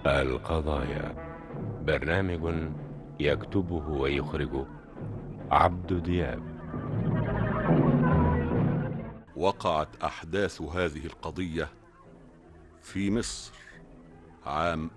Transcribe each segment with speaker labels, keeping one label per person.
Speaker 1: القضايا برنامج يكتبه ويخرجه عبد دياب
Speaker 2: وقعت أحداث هذه القضية في مصر عام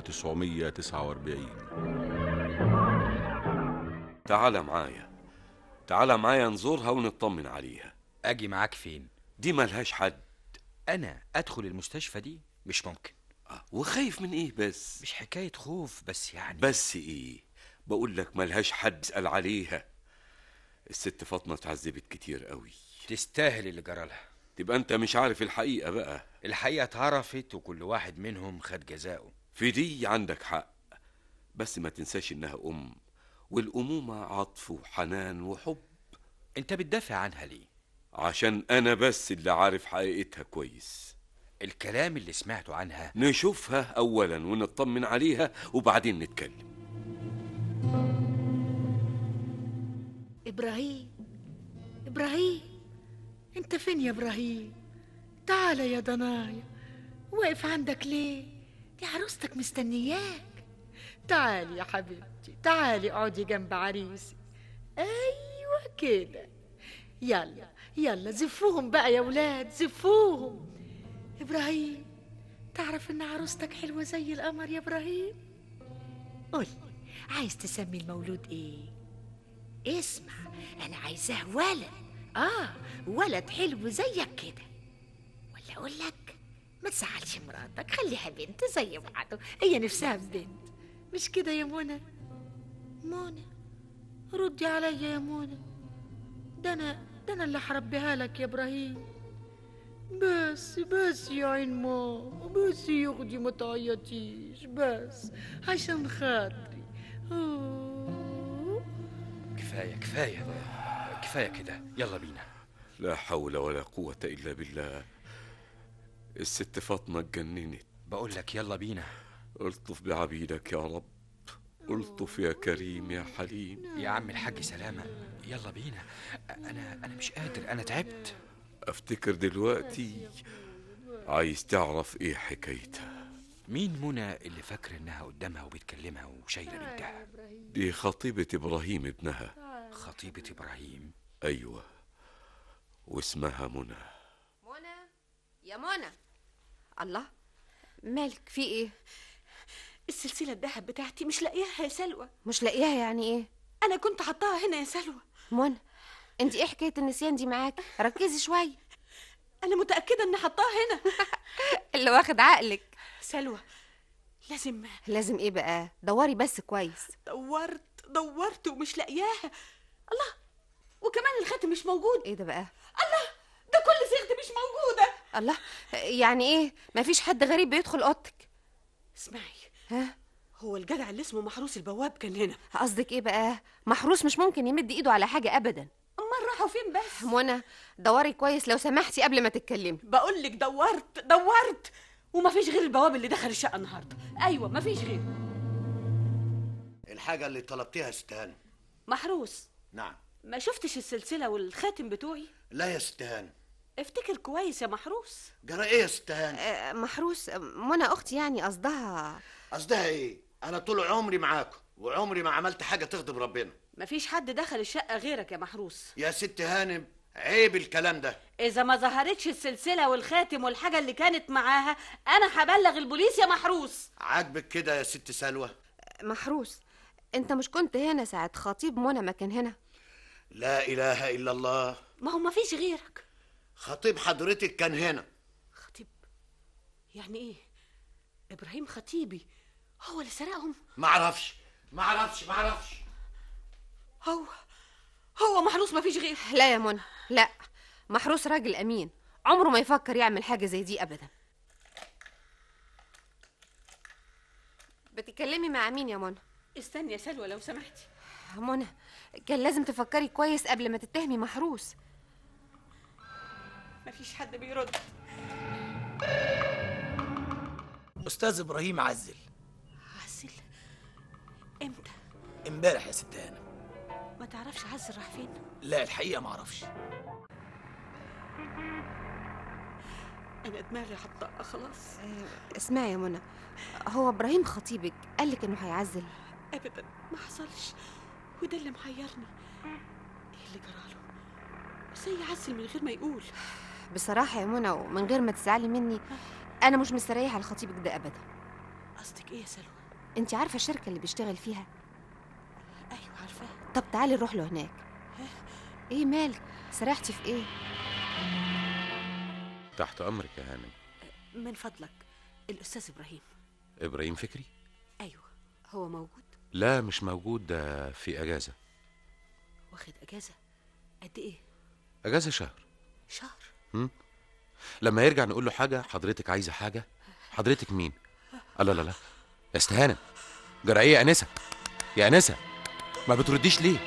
Speaker 2: 1949
Speaker 3: تعال معايا تعال معايا نزورها ونطمن عليها
Speaker 4: اجي معاك فين
Speaker 3: دي ملهاش حد
Speaker 4: انا ادخل المستشفى دي مش ممكن
Speaker 3: آه، وخايف من ايه بس
Speaker 4: مش حكايه خوف بس يعني
Speaker 3: بس ايه بقول لك ملهاش حد اسال عليها الست فاطمه اتعذبت كتير قوي
Speaker 4: تستاهل اللي جرالها
Speaker 3: تبقى انت مش عارف الحقيقه بقى
Speaker 4: الحقيقه اتعرفت وكل واحد منهم خد جزاؤه
Speaker 3: في دي عندك حق بس ما تنساش انها ام والامومه عطف وحنان وحب
Speaker 4: انت بتدافع عنها ليه
Speaker 3: عشان انا بس اللي عارف حقيقتها كويس
Speaker 4: الكلام اللي سمعته عنها
Speaker 3: نشوفها اولا ونطمن عليها وبعدين نتكلم
Speaker 5: إبراهيم إبراهيم أنت فين يا إبراهيم تعال يا ضنايا واقف عندك ليه دي عروستك مستنياك تعالي يا حبيبتي تعالي اقعدي جنب عريسي أيوة كده يلا يلا زفوهم بقى يا ولاد زفوهم إبراهيم تعرف إن عروستك حلوة زي القمر يا إبراهيم قولي عايز تسمي المولود إيه اسمع انا عايزاه ولد اه ولد حلو زيك كده ولا اقول لك ما تزعلش مراتك خليها بنت زي بعضه هي نفسها في بنت مش كده يا منى منى ردي عليا يا منى ده انا ده انا اللي هربيها لك يا ابراهيم بس بس يا عين ماما بس يا اختي ما تعيطيش بس عشان خاطري أوه.
Speaker 4: كفايه كفايه كفايه كده يلا بينا
Speaker 3: لا حول ولا قوه الا بالله الست فاطمه اتجننت
Speaker 4: بقول لك يلا بينا
Speaker 3: الطف بعبيدك يا رب الطف يا كريم يا حليم
Speaker 4: يا عم الحاج سلامه يلا بينا انا انا مش قادر انا تعبت
Speaker 3: افتكر دلوقتي عايز تعرف ايه حكايتها
Speaker 4: مين منى اللي فاكر انها قدامها وبتكلمها وشايله بنتها
Speaker 3: دي خطيبة ابراهيم ابنها
Speaker 4: خطيبه ابراهيم
Speaker 3: ايوه واسمها منى
Speaker 6: منى يا منى الله مالك في ايه
Speaker 7: السلسلة الذهب بتاعتي مش لاقياها يا سلوى
Speaker 6: مش لاقياها يعني ايه
Speaker 7: أنا كنت حطاها هنا يا سلوى
Speaker 6: منى انت ايه حكايه النسيان دي معاك ركزي شويه
Speaker 7: أنا متأكدة إني حطاها هنا
Speaker 6: اللي واخد عقلك
Speaker 7: سلوى لازم
Speaker 6: لازم ايه بقى دوري بس كويس
Speaker 7: دورت دورت ومش لاقياها الله وكمان الخاتم مش موجود
Speaker 6: ايه ده بقى
Speaker 7: الله ده كل صيغتي مش موجودة
Speaker 6: الله يعني ايه مفيش حد غريب بيدخل اوضتك
Speaker 7: اسمعي
Speaker 6: ها
Speaker 7: هو الجدع اللي اسمه محروس البواب كان هنا
Speaker 6: قصدك ايه بقى محروس مش ممكن يمد ايده على حاجه ابدا
Speaker 7: أمال راحوا فين بس
Speaker 6: منى دوري كويس لو سمحتي قبل ما تتكلمي
Speaker 7: بقول لك دورت دورت ومفيش غير البواب اللي دخل الشقة النهاردة أيوة مفيش غير
Speaker 8: الحاجة اللي طلبتيها ست هانم
Speaker 7: محروس
Speaker 8: نعم
Speaker 7: ما شفتش السلسلة والخاتم بتوعي
Speaker 8: لا يا ست هانم
Speaker 7: افتكر كويس يا محروس
Speaker 8: جرى ايه يا ست هانم
Speaker 6: آه، محروس آه، منى اختي يعني قصدها
Speaker 8: قصدها ايه انا طول عمري معاكم وعمري ما عملت حاجة تغضب ربنا
Speaker 7: مفيش حد دخل الشقة غيرك يا محروس
Speaker 8: يا ست هانم عيب الكلام ده
Speaker 7: إذا ما ظهرتش السلسلة والخاتم والحاجة اللي كانت معاها أنا هبلغ البوليس يا محروس
Speaker 8: عاجبك كده يا ست سلوى
Speaker 6: محروس انت مش كنت هنا ساعة خطيب منى ما كان هنا
Speaker 8: لا اله الا الله
Speaker 7: ما هو مفيش غيرك
Speaker 8: خطيب حضرتك كان هنا
Speaker 7: خطيب يعني إيه إبراهيم خطيبي هو اللي سرقهم
Speaker 8: معرفش معرفش معرفش
Speaker 7: هو هو محروس مفيش غيره
Speaker 6: لا يا منى لا محروس راجل امين عمره ما يفكر يعمل حاجة زي دي ابدا بتتكلمي مع مين يا منى
Speaker 7: استني يا سلوى لو سمحتي
Speaker 6: منى كان لازم تفكري كويس قبل ما تتهمي محروس
Speaker 7: مفيش حد بيرد
Speaker 9: أستاذ إبراهيم عزل
Speaker 7: عسل امتى
Speaker 9: امبارح يا ست هانم
Speaker 7: ما تعرفش عزل راح فين
Speaker 9: لا الحقيقة معرفش
Speaker 7: انا دماغي هتطق خلاص
Speaker 6: آه، اسمعي يا منى هو ابراهيم خطيبك قال لك انه هيعزل
Speaker 7: ابدا ما حصلش وده اللي محيرني ايه اللي جراله ازاي يعزل من غير ما يقول
Speaker 6: بصراحه يا منى ومن غير ما تزعلي مني انا مش مستريحه لخطيبك ده ابدا
Speaker 7: قصدك ايه يا سلوى
Speaker 6: انت عارفه الشركه اللي بيشتغل فيها
Speaker 7: ايوه عارفاه
Speaker 6: طب تعالي نروح له هناك ايه مالك سرحتي في ايه
Speaker 1: تحت أمرك يا هانم
Speaker 7: من فضلك الاستاذ ابراهيم
Speaker 1: إبراهيم فكري
Speaker 7: ايوه هو موجود
Speaker 1: لا مش موجود ده في أجازة
Speaker 7: واخد اجازه قد ايه
Speaker 1: أجازة شهر
Speaker 7: شهر
Speaker 1: لما يرجع نقول له حاجة حضرتك عايزة حاجة حضرتك مين لا لا لا يا استهانة جرى ايه يا أنسة يا أنسة ما بترديش ليه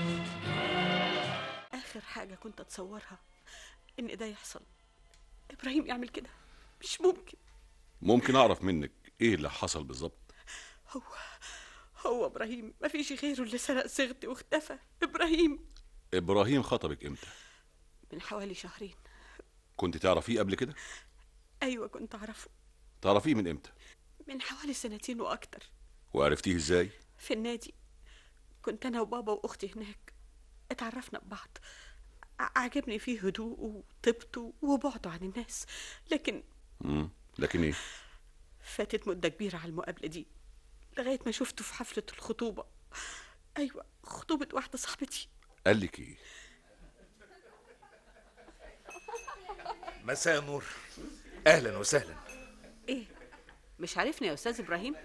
Speaker 7: اخر حاجه كنت اتصورها ان ده يحصل ابراهيم يعمل كده مش ممكن
Speaker 2: ممكن اعرف منك ايه اللي حصل بالظبط
Speaker 7: هو هو ابراهيم ما فيش غيره اللي سرق صيغتي واختفى ابراهيم
Speaker 2: ابراهيم خطبك امتى
Speaker 7: من حوالي شهرين
Speaker 2: كنت تعرفيه قبل كده
Speaker 7: ايوه كنت اعرفه
Speaker 2: تعرفيه من امتى
Speaker 7: من حوالي سنتين واكتر
Speaker 2: وعرفتيه ازاي
Speaker 7: في النادي كنت انا وبابا واختي هناك اتعرفنا ببعض ع- عجبني فيه هدوءه وطيبته وبعده عن الناس لكن
Speaker 2: امم لكن ايه
Speaker 7: فاتت مدة كبيرة على المقابلة دي لغاية ما شفته في حفلة الخطوبة أيوة خطوبة واحدة صاحبتي
Speaker 2: قال لك ايه
Speaker 10: مساء النور اهلا وسهلا
Speaker 7: إيه مش عارفني يا أستاذ إبراهيم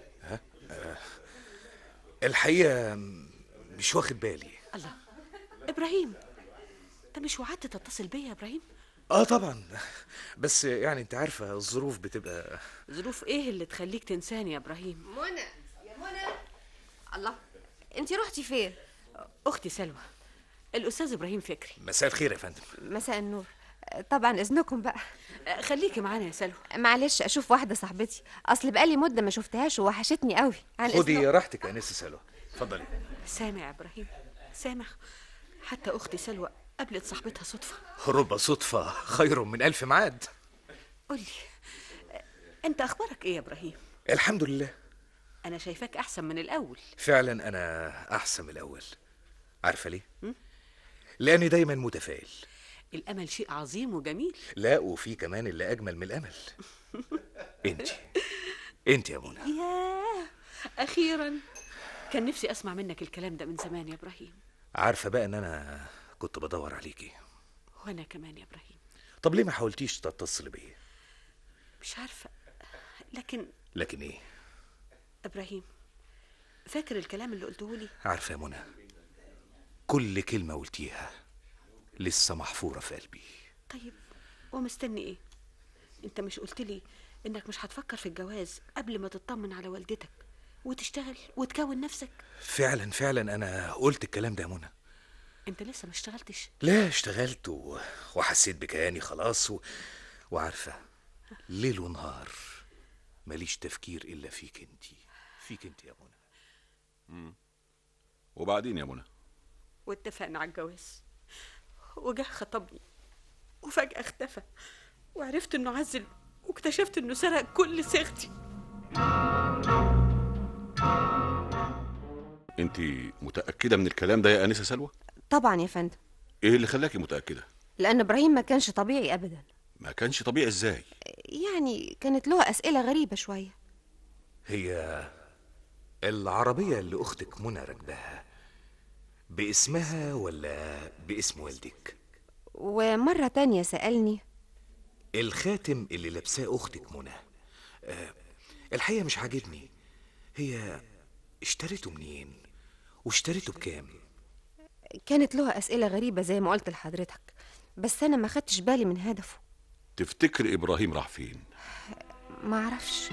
Speaker 10: الحقيقه م- مش واخد بالي
Speaker 7: الله إبراهيم أنت مش وعدت تتصل بيا يا إبراهيم
Speaker 10: اه طبعا بس يعني انت عارفه الظروف بتبقى
Speaker 7: ظروف إيه اللي تخليك تنساني يا إبراهيم
Speaker 6: منى يا منى الله انت رحتي فين
Speaker 7: أختي سلوى الأستاذ إبراهيم فكري
Speaker 10: مساء الخير يا فندم
Speaker 6: مساء النور طبعا اذنكم بقى
Speaker 7: آه، خليكي معانا يا سلوى
Speaker 6: معلش اشوف واحده صاحبتي اصل بقالي مده ما شفتهاش ووحشتني قوي عن
Speaker 10: خدي
Speaker 6: إذنكم.
Speaker 10: راحتك يا انسه سلوى اتفضلي
Speaker 7: سامع يا إبراهيم سامع حتى أختي سلوى قابلت صاحبتها صدفة
Speaker 10: رب صدفه خير من الف معاد
Speaker 7: قولي آه، أنت أخبارك إيه يا إبراهيم
Speaker 10: الحمد لله
Speaker 7: أنا شايفاك أحسن من الأول
Speaker 10: فعلا انا احسن من الاول عارفه ليه لاني دايما متفائل
Speaker 7: الأمل شيء عظيم وجميل
Speaker 10: لا وفي كمان اللي اجمل من الامل انت انت يا منى
Speaker 7: ياه أخيرا كان نفسي أسمع منك الكلام ده من زمان يا إبراهيم
Speaker 10: عارفه بقى ان انا كنت بدور عليكي
Speaker 7: وأنا كمان يا إبراهيم
Speaker 10: طب ليه ما حاولتيش تتصل بيا
Speaker 7: مش عارفة لكن
Speaker 10: لكن ايه
Speaker 7: إبراهيم فاكر الكلام اللي قلته لي
Speaker 10: عارفه يا منى كل كلمه قلتيها لسه محفوره في قلبي
Speaker 7: طيب ومستني إيه أنت مش قلت لي إنك مش هتفكر في الجواز قبل ما تطمن على والدتك وتشتغل وتكون نفسك
Speaker 10: فعلا فعلا انا قلت الكلام ده يا منى
Speaker 7: أنت لسه ما اشتغلتش
Speaker 10: لا اشتغلت و... وحسيت بكياني خلاص و... وعارفه ليل ونهار ماليش تفكير الا فيك انت فيك انت يا منى
Speaker 2: وبعدين يا منى
Speaker 7: واتفقنا على الجواز وجه خطبني وفجأة اختفى وعرفت انه عزل واكتشفت انه سرق كل صيغتي
Speaker 2: انت متاكده من الكلام ده يا انسه سلوى
Speaker 6: طبعا يا فندم
Speaker 2: ايه اللي خلاكي متاكده
Speaker 6: لان ابراهيم ما كانش طبيعي ابدا
Speaker 2: ما كانش طبيعي ازاي
Speaker 6: يعني كانت له اسئله غريبه شويه
Speaker 10: هي العربيه اللي اختك منى راكباها باسمها ولا باسم والدك
Speaker 6: ومره تانية سالني
Speaker 10: الخاتم اللي لابساه اختك منى آه الحقيقه مش عاجبني هي اشتريته منين واشتريته بكام
Speaker 6: كانت له اسئله غريبه زي ما قلت لحضرتك بس انا ما خدتش بالي من هدفه
Speaker 2: تفتكر ابراهيم راح فين
Speaker 6: ما اعرفش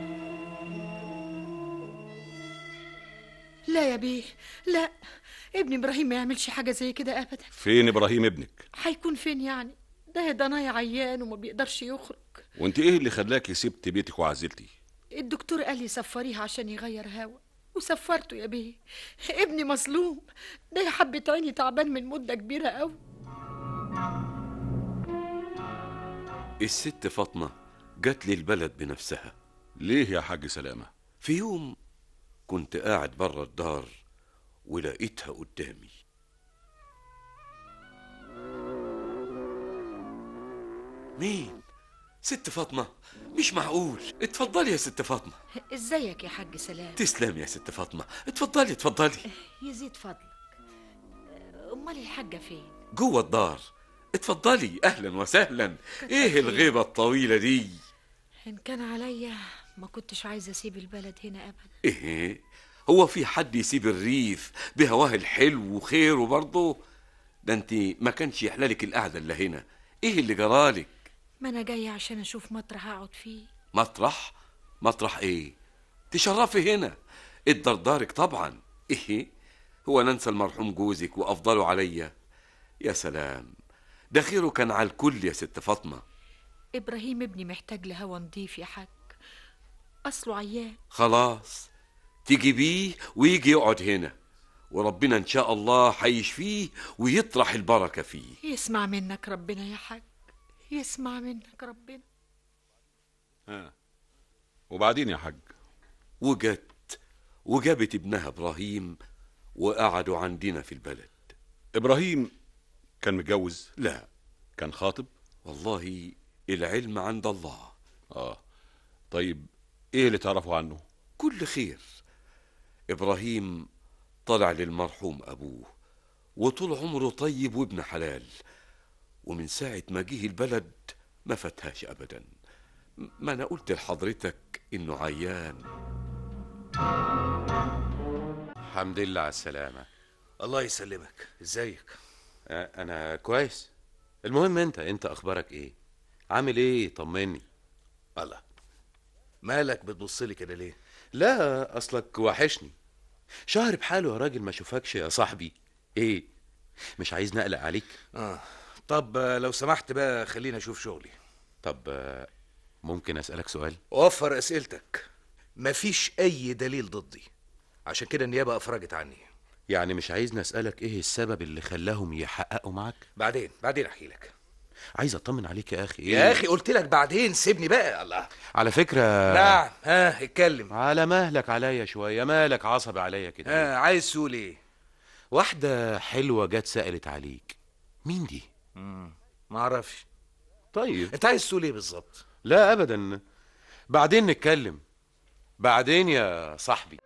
Speaker 5: لا يا بيه لا ابن ابراهيم ما يعملش حاجه زي كده ابدا
Speaker 2: فين ابراهيم ابنك
Speaker 5: هيكون فين يعني ده يا ضنايا عيان وما بيقدرش يخرج
Speaker 2: وانت ايه اللي خلاكي سبت بيتك وعزلتي
Speaker 5: الدكتور قال لي سفريها عشان يغير هوا وسفرته يا بيه ابني مظلوم ده يا حبة عيني تعبان من مدة كبيرة قوي
Speaker 3: الست فاطمة جات لي البلد بنفسها
Speaker 2: ليه يا حاج سلامة
Speaker 3: في يوم كنت قاعد بره الدار ولقيتها قدامي مين ست فاطمة مش معقول اتفضلي يا ست فاطمة
Speaker 5: ازيك يا حاج سلام
Speaker 3: تسلم يا ست فاطمة اتفضلي اتفضلي
Speaker 5: يزيد فضلك امال الحاجه فين
Speaker 3: جوه الدار اتفضلي اهلا وسهلا ايه الغيبة الطويلة دي
Speaker 5: ان كان عليا ما كنتش عايزه اسيب البلد هنا ابدا
Speaker 3: ايه هو في حد يسيب الريف بهواه الحلو وخيره برضه ده انت ما كانش يحلالك القعدة اللي هنا ايه اللي جرالك
Speaker 5: ما انا جايه عشان اشوف مطرح اقعد فيه
Speaker 3: مطرح مطرح ايه تشرفي هنا الدردارك طبعا ايه هو ننسى المرحوم جوزك وافضله عليا يا سلام ده خيره كان على الكل يا ست فاطمه
Speaker 5: ابراهيم ابني محتاج لهوا نضيف يا حاج اصله عيان
Speaker 3: خلاص تجيبيه ويجي يقعد هنا وربنا ان شاء الله هيشفيه ويطرح البركه فيه
Speaker 5: يسمع منك ربنا يا حاج يسمع منك ربنا
Speaker 2: ها وبعدين يا حاج
Speaker 3: وجت وجابت ابنها ابراهيم وقعدوا عندنا في البلد
Speaker 2: ابراهيم كان متجوز
Speaker 3: لا
Speaker 2: كان خاطب
Speaker 3: والله العلم عند الله
Speaker 2: اه طيب ايه اللي تعرفه عنه
Speaker 3: كل خير ابراهيم طلع للمرحوم ابوه وطول عمره طيب وابن حلال ومن ساعة ما جه البلد ما فتهاش ابدا ما انا قلت لحضرتك انه عيان
Speaker 1: الحمد لله على السلامة
Speaker 10: الله يسلمك ازيك
Speaker 1: آه، أنا كويس المهم أنت أنت أخبارك إيه؟ عامل إيه؟ طمني
Speaker 10: الله مالك بتبص لي كده ليه
Speaker 1: لا أصلك وحشني شهر بحاله يا راجل ما أشوفكش يا صاحبي إيه؟ مش عايز نقلق عليك؟
Speaker 10: اه طب آه، لو سمحت بقى خليني اشوف شغلي
Speaker 1: طب آه، ممكن أسألك سؤال؟
Speaker 10: وفر اسئلتك مفيش اي دليل ضدي عشان كده النيابه افرجت عني
Speaker 1: يعني مش عايزني أسألك إيه السبب اللي خلاهم يحققوا معاك؟
Speaker 10: بعدين بعدين احكي لك
Speaker 1: عايز أطمن عليك يا أخي
Speaker 10: يا اخي قلت لك بعدين سيبني بقى الله
Speaker 1: على فكرة
Speaker 10: نعم ها اتكلم
Speaker 1: على مهلك عليا شوية مالك عصبي عليا كده
Speaker 10: ها عايز تقول ايه
Speaker 1: واحدة حلوة جت سألت عليك مين دي؟
Speaker 10: ما اعرفش
Speaker 1: طيب
Speaker 10: انت عايز تقول ايه بالظبط
Speaker 1: لا أبدا بعدين نتكلم بعدين يا صاحبي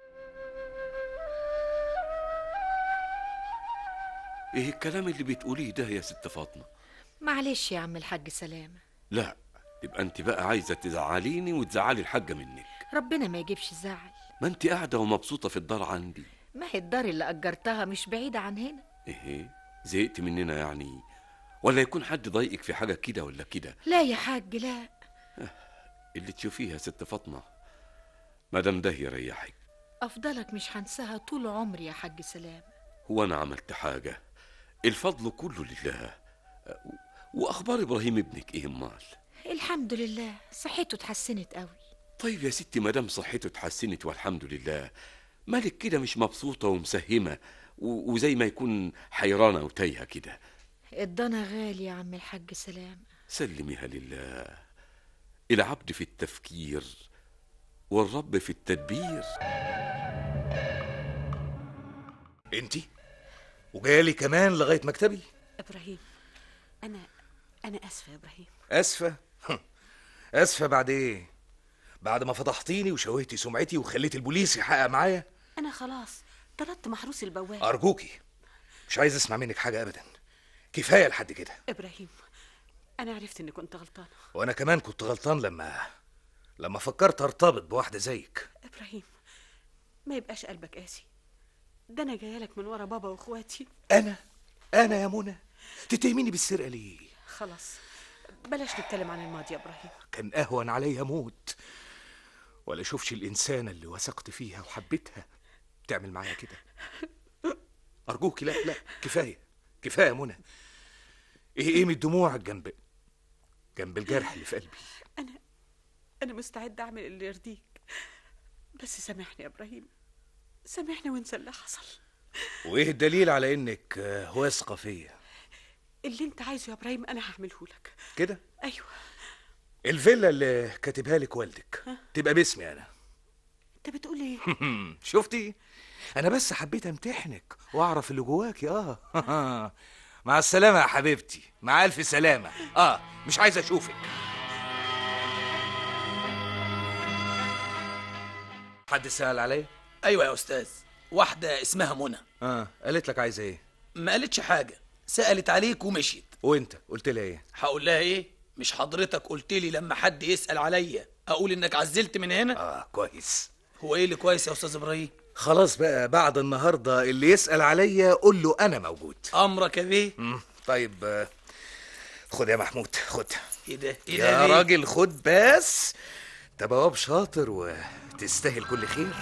Speaker 3: ايه الكلام اللي بتقوليه ده يا ست فاطمه
Speaker 5: معلش يا عم الحاج سلامة
Speaker 3: لا يبقى انت بقى عايزه تزعليني وتزعلي الحاجه منك
Speaker 5: ربنا ما يجيبش زعل
Speaker 3: ما انت قاعده ومبسوطه في الدار عندي
Speaker 5: ما هي الدار اللي أجرتها مش بعيدة عن هنا
Speaker 3: ايه زهقت مننا يعني ولا يكون حد ضايقك في حاجه كده ولا كده
Speaker 5: لا يا حاج لا
Speaker 3: اللي تشوفيها يا ست فاطمه مادام ده يريحك
Speaker 5: أفضلك مش هنساها طول عمري يا حاج سلام
Speaker 3: هو انا عملت حاجه الفضل كله لله أ- واخبار ابراهيم ابنك ايه امال
Speaker 5: الحمد لله صحته اتحسنت قوي
Speaker 3: طيب يا ستي مادام صحته اتحسنت والحمد لله مالك كده مش مبسوطه ومسهمه و- وزي ما يكون حيرانه وتايهه كده
Speaker 5: الضنا غالي يا عم الحاج سلام
Speaker 3: سلميها لله العبد في التفكير والرب في التدبير
Speaker 10: انتي وجايلي كمان لغايه مكتبي
Speaker 7: ابراهيم انا انا اسفه يا ابراهيم
Speaker 10: اسفه اسفه بعد ايه بعد ما فضحتيني وشوهتي سمعتي وخليت البوليس يحقق معايا
Speaker 7: انا خلاص طردت محروس البواب
Speaker 10: ارجوكي مش عايز اسمع منك حاجه ابدا كفايه لحد كده
Speaker 7: ابراهيم انا عرفت اني كنت غلطانه
Speaker 10: وانا كمان كنت غلطان لما لما فكرت ارتبط بواحده زيك
Speaker 7: ابراهيم ما يبقاش قلبك قاسي ده انا جايه لك من ورا بابا واخواتي
Speaker 10: انا انا يا منى تتهميني بالسرقه ليه
Speaker 7: خلاص بلاش نتكلم عن الماضي يا ابراهيم
Speaker 10: كان اهون عليا موت ولا شوفش الانسانه اللي وثقت فيها وحبيتها تعمل معايا كده ارجوكي لا لا كفايه كفايه يا منى ايه قيمه دموعك جنب جنب الجرح اللي في قلبي
Speaker 7: انا انا مستعده اعمل اللي يرضيك بس سامحني يا ابراهيم سامحني وانسى اللي حصل
Speaker 10: وايه الدليل على انك آه، واثقه فيا
Speaker 7: اللي انت عايزه يا ابراهيم انا هعمله لك
Speaker 10: كده
Speaker 7: ايوه
Speaker 10: الفيلا اللي كاتبها لك والدك تبقى باسمي انا
Speaker 7: انت بتقول ايه
Speaker 10: شفتي انا بس حبيت امتحنك واعرف اللي جواكي اه مع السلامه يا حبيبتي مع الف سلامه اه مش عايز اشوفك حد سأل عليا
Speaker 9: ايوه يا استاذ واحده اسمها منى
Speaker 10: اه قالت لك عايزه ايه
Speaker 9: ما قالتش حاجه سالت عليك ومشيت
Speaker 10: وانت قلت لها ايه
Speaker 9: هقول لها ايه مش حضرتك قلت لي لما حد يسال عليا اقول انك عزلت من هنا
Speaker 10: اه كويس
Speaker 9: هو ايه اللي كويس يا استاذ ابراهيم
Speaker 10: خلاص بقى بعد النهارده اللي يسأل عليا قول له انا موجود
Speaker 9: امرك يا بيه
Speaker 10: مم. طيب آه، خد يا محمود خد
Speaker 9: ايه ده ايه ده
Speaker 10: يا
Speaker 9: بيه؟
Speaker 10: راجل خد بس انت بواب شاطر وتستاهل كل خير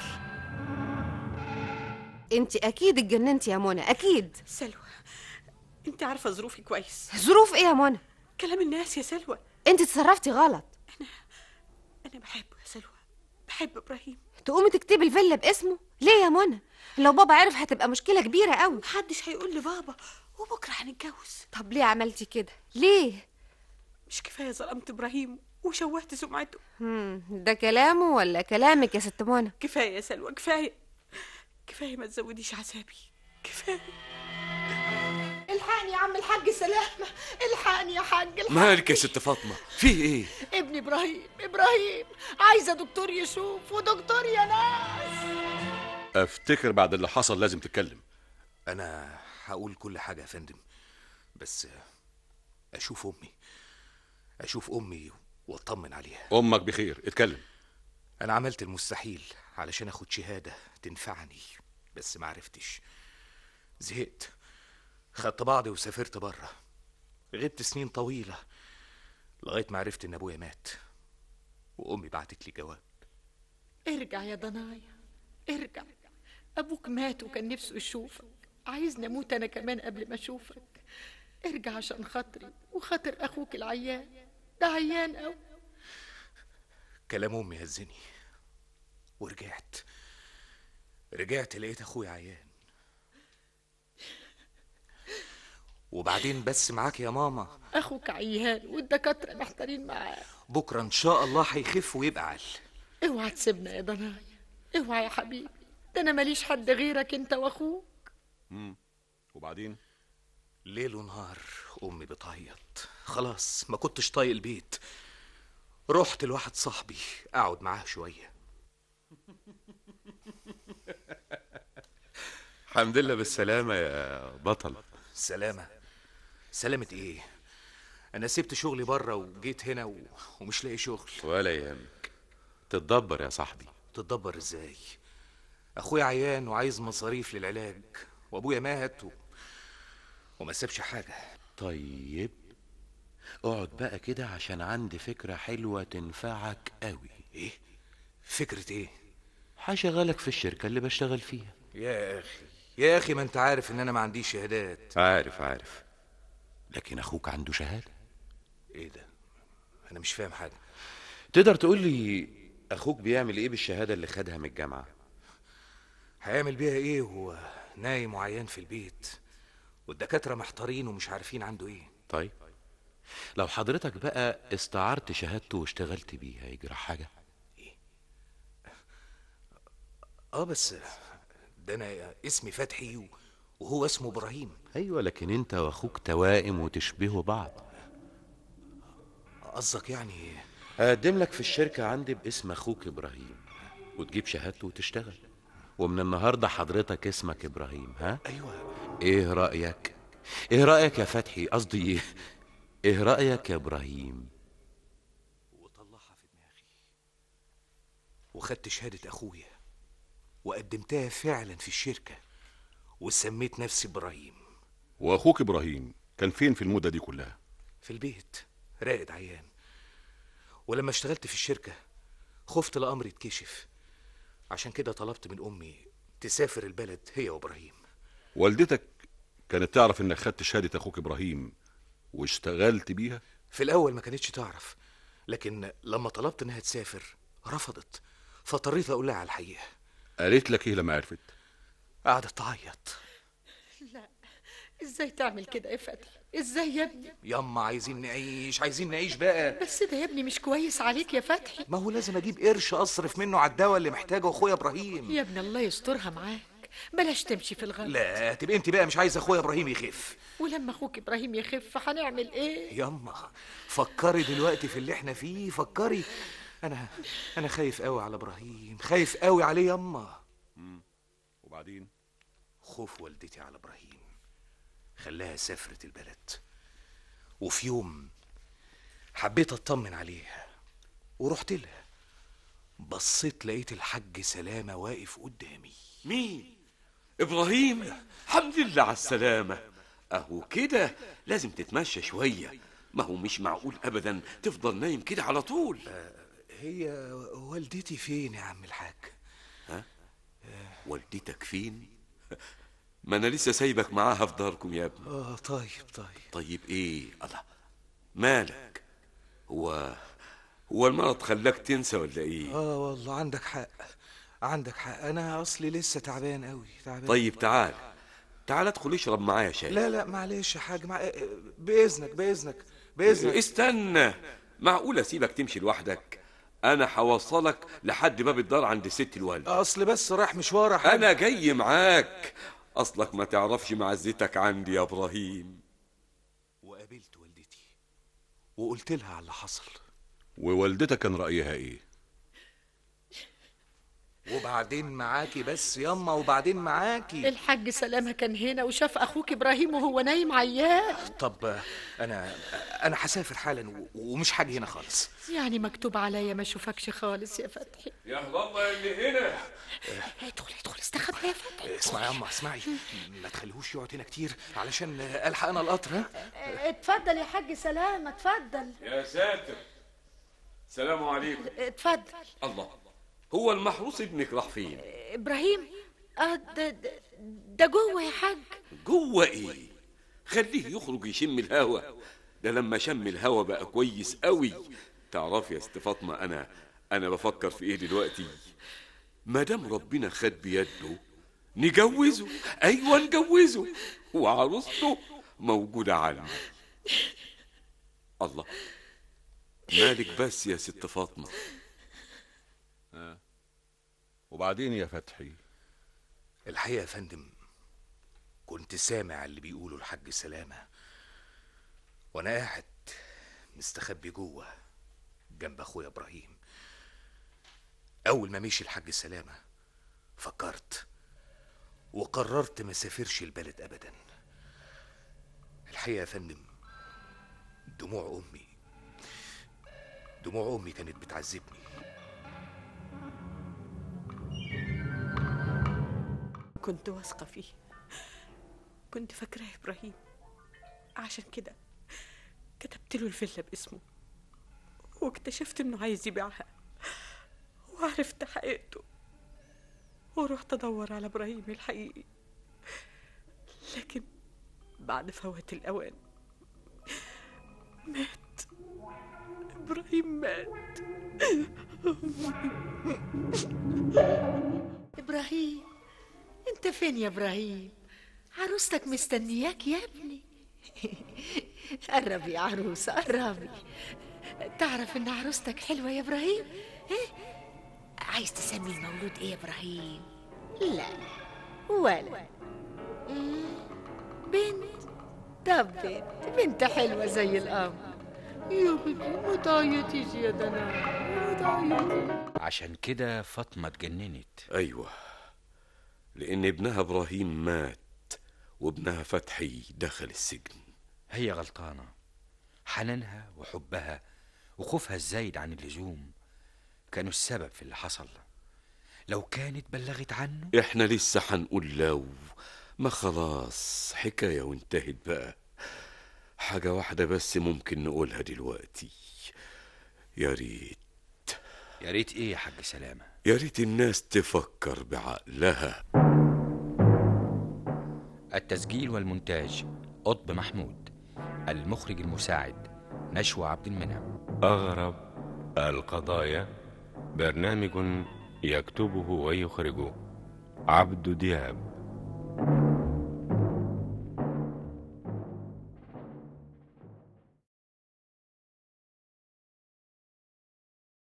Speaker 6: انت اكيد اتجننتي يا منى اكيد
Speaker 7: سلوى انت عارفه ظروفي كويس
Speaker 6: ظروف ايه يا منى
Speaker 7: كلام الناس يا سلوى
Speaker 6: انت تصرفتي غلط
Speaker 7: انا بحبه يا سلوى بحب ابراهيم
Speaker 6: تقومي تكتبي الفيلا باسمه ليه يا منى لو بابا عرف هتبقى مشكله كبيره قوي
Speaker 7: محدش هيقول لبابا وبكره هنتجوز
Speaker 6: طب ليه عملتي كده ليه
Speaker 7: مش كفايه ظلمت ابراهيم وشوهت سمعته
Speaker 6: مم. ده كلامه ولا كلامك يا ست منى
Speaker 7: كفايه يا سلوى كفايه كفايه ما تزوديش عذابي كفايه
Speaker 5: الحقني يا عم الحاج سلامة الحقني يا حاج الحقني.
Speaker 3: مالك يا ست فاطمه فيه ايه
Speaker 5: ابن ابراهيم ابراهيم عايزه دكتور يشوف ودكتور يا ناس
Speaker 2: افتكر بعد اللي حصل لازم تتكلم
Speaker 10: انا هقول كل حاجه يا فندم بس آه، اشوف امي اشوف امي واطمن عليها
Speaker 2: امك بخير اتكلم
Speaker 10: انا عملت المستحيل علشان اخد شهاده تنفعني بس ما عرفتش زهقت خدت بعضي وسافرت بره غبت سنين طويله لغايه ما عرفت ان ابويا مات وامي بعتت لي جواب
Speaker 5: ارجع يا ضنايا ارجع ابوك مات وكان نفسه يشوفك عايزني اموت انا كمان قبل ما اشوفك ارجع عشان خاطري وخاطر اخوك العيان ده عيان قوي
Speaker 10: كلام امي هزني ورجعت رجعت لقيت اخويا عيان وبعدين بس معاك يا ماما
Speaker 5: اخوك عيان والدكاتره محتارين معاه
Speaker 10: بكره ان شاء الله هيخف ويبقى عال
Speaker 5: اوعى تسيبنا يا ضنايا اوعى يا حبيبي ده انا ماليش حد غيرك انت واخوك
Speaker 2: مم. وبعدين
Speaker 10: ليل ونهار امي بتعيط خلاص ما كنتش طايق البيت رحت لواحد صاحبي اقعد معاه شويه
Speaker 1: الحمد لله بالسلامة يا بطل
Speaker 10: سلامه سلامه ايه انا سبت شغلي بره وجيت هنا و... ومش لاقي شغل
Speaker 1: ولا يهمك تتدبر يا صاحبي
Speaker 10: تتدبر ازاي اخويا عيان وعايز مصاريف للعلاج وابويا مات و... وما سابش حاجه
Speaker 1: طيب اقعد بقى كده عشان عندي فكرة حلوة تنفعك قوي
Speaker 10: ايه فكره ايه
Speaker 1: هشغلك في الشركة اللي بشتغل فيها
Speaker 10: يا اخي يا اخي ما انت عارف ان انا ما عنديش شهادات
Speaker 1: عارف عارف لكن اخوك عنده شهادة
Speaker 10: ايه ده انا مش فاهم حاجه
Speaker 1: تقدر تقول لي اخوك بيعمل ايه بالشهادة اللي خدها من الجامعة
Speaker 10: هيعمل بيها ايه وهو نايم وعيان في البيت والدكاتره محتارين ومش عارفين عنده ايه
Speaker 1: طيب لو حضرتك بقى استعرت شهادته واشتغلت بيها يجرى حاجة
Speaker 10: اه بس ده انا اسمي فتحي و- وهو اسمه ابراهيم
Speaker 1: ايوه لكن انت واخوك توائم وتشبهوا بعض
Speaker 10: قصدك يعني
Speaker 1: هقدم لك في الشركة عندي باسم اخوك ابراهيم وتجيب شهادته وتشتغل ومن النهاردة حضرتك اسمك ابراهيم ها
Speaker 10: ايوه
Speaker 1: ايه رأيك ايه رأيك يا فتحي قصدي ايه ايه رأيك يا ابراهيم
Speaker 10: وطلعها في دماغي وخدت شهادة أخويا وقدمتها فعلا في الشركة وسميت نفسي إبراهيم
Speaker 2: واخوك ابراهيم كان فين في المده دي كلها
Speaker 10: في البيت راقد عيان ولما اشتغلت في الشركة خفت الأمر يتكشف عشان كده طلبت من أمي تسافر البلد هي وإبراهيم
Speaker 2: والدتك كانت تعرف انك خدت شهاده اخوك ابراهيم واشتغلت بيها
Speaker 10: في الأول ما كانتش تعرف لكن لما طلبت إنها تسافر رفضت فاضطريت أقول لها على الحقيقة
Speaker 2: قالت لك ايه لما عرفت
Speaker 10: قعدت تعيط
Speaker 5: لا ازاي تعمل كده يا فتحي ازاي يا ابني
Speaker 10: ياما عايزين نعيش عايزين نعيش بقى
Speaker 5: بس ده يا ابني مش كويس عليك يا فتحي
Speaker 10: ما هو لازم اجيب قرش اصرف منه على الدواء اللي محتاجه اخويا ابراهيم
Speaker 5: يا ابني الله يسترها معاك بلاش تمشي في الغلط
Speaker 10: لا تبقى انت بقى مش عايزه اخويا ابراهيم يخف
Speaker 5: ولما اخوك ابراهيم يخف هنعمل ايه
Speaker 10: ياما فكري دلوقتي في اللي احنا فيه فكري انا انا خايف قوي على ابراهيم خايف قوي عليه ياما
Speaker 2: وبعدين
Speaker 10: خوف والدتي على ابراهيم خلاها سافرت البلد وفي يوم حبيت اطمن عليها ورحت لها بصيت لقيت الحاج سلامه واقف قدامي
Speaker 3: مين ابراهيم الحمد لله على السلامه اهو كده لازم تتمشى شويه ما هو مش معقول ابدا تفضل نايم كده على طول
Speaker 10: هي والدتي فين يا عم الحاج
Speaker 3: ها والدتك فين ما انا لسه سايبك معاها في داركم يا ابني
Speaker 10: اه طيب طيب
Speaker 3: طيب ايه الله مالك هو هو المرض خلاك تنسى ولا ايه
Speaker 10: اه والله عندك حق عندك حق انا اصلي لسه تعبان قوي تعبان
Speaker 3: طيب تعال تعال ادخل اشرب معايا شاي
Speaker 10: لا لا معلش يا حاج مع... باذنك باذنك باذنك
Speaker 3: استنى معقول اسيبك تمشي لوحدك انا هوصلك لحد باب الدار عند ست الوالد
Speaker 10: اصل بس رايح مشوار يا حاج
Speaker 3: انا جاي معاك اصلك ما تعرفش معزتك عندي يا ابراهيم
Speaker 10: وقابلت والدتي وقلت لها على اللي حصل
Speaker 2: ووالدتك كان رايها ايه
Speaker 10: وبعدين معاكي بس ياما وبعدين معاكي
Speaker 5: الحاج سلامه كان هنا وشاف اخوك ابراهيم وهو نايم عيان
Speaker 10: طب انا انا هسافر حالا و- ومش هاجي هنا خالص
Speaker 5: يعني مكتوب عليا ما اشوفكش خالص يا فتحي
Speaker 3: يا الله اللي هنا
Speaker 5: ادخل ادخل استخبى يا فتحي
Speaker 10: اسمعي يا اما اسمعي ما تخليهوش يقعد هنا كتير علشان الحق انا القطر ها
Speaker 5: اتفضل يا حاج سلامه اتفضل
Speaker 3: يا ساتر سلام عليكم
Speaker 5: اتفضل
Speaker 3: الله هو المحروس ابنك راح فين
Speaker 5: ابراهيم اه ده ده, ده جوه يا حاج
Speaker 3: جوه ايه خليه يخرج يشم الهوا ده لما شم الهوا بقى كويس قوي تعرفي يا ست فاطمه انا انا بفكر في ايه دلوقتي ما دام ربنا خد بيده نجوزه ايوه نجوزه وعروسته موجوده عندي الله مالك بس يا ست فاطمه
Speaker 2: وبعدين يا فتحي
Speaker 10: الحقيقه يا فندم كنت سامع اللي بيقوله الحاج سلامه وانا قاعد مستخبي جوه جنب اخويا ابراهيم اول ما مشي الحاج سلامه فكرت وقررت ما سافرش البلد ابدا الحقيقه يا فندم دموع امي دموع امي كانت بتعذبني
Speaker 7: كنت واثقة فيه كنت فاكراه إبراهيم عشان كده كتبت له الفيلا باسمه واكتشفت إنه عايز يبيعها وعرفت حقيقته ورحت أدور على إبراهيم الحقيقي لكن بعد فوات الأوان مات إبراهيم مات
Speaker 5: ابراهيم انت فين يا ابراهيم عروستك مستنياك يا ابني قربي يا عروسه قربي تعرف ان عروستك حلوه يا ابراهيم إيه؟ عايز تسمي المولود ايه يا ابراهيم لا ولا مم، بنت طب بنت بنت حلوه زي القمر يا بنتي ما تعيطيش يا دنيا ما تعيطيش
Speaker 4: عشان كده فاطمة اتجننت
Speaker 3: ايوه لان ابنها ابراهيم مات وابنها فتحي دخل السجن
Speaker 4: هي غلطانة حنانها وحبها وخوفها الزايد عن اللزوم كانوا السبب في اللي حصل لو كانت بلغت عنه
Speaker 3: احنا لسه هنقول لو ما خلاص حكاية وانتهت بقى حاجة واحدة بس ممكن نقولها دلوقتي يا ريت
Speaker 4: يا ريت ايه يا حاج سلامة
Speaker 3: يا ريت الناس تفكر بعقلها
Speaker 4: التسجيل والمونتاج قطب محمود المخرج المساعد نشوى عبد المنعم
Speaker 11: أغرب القضايا برنامج يكتبه ويخرجه عبد دياب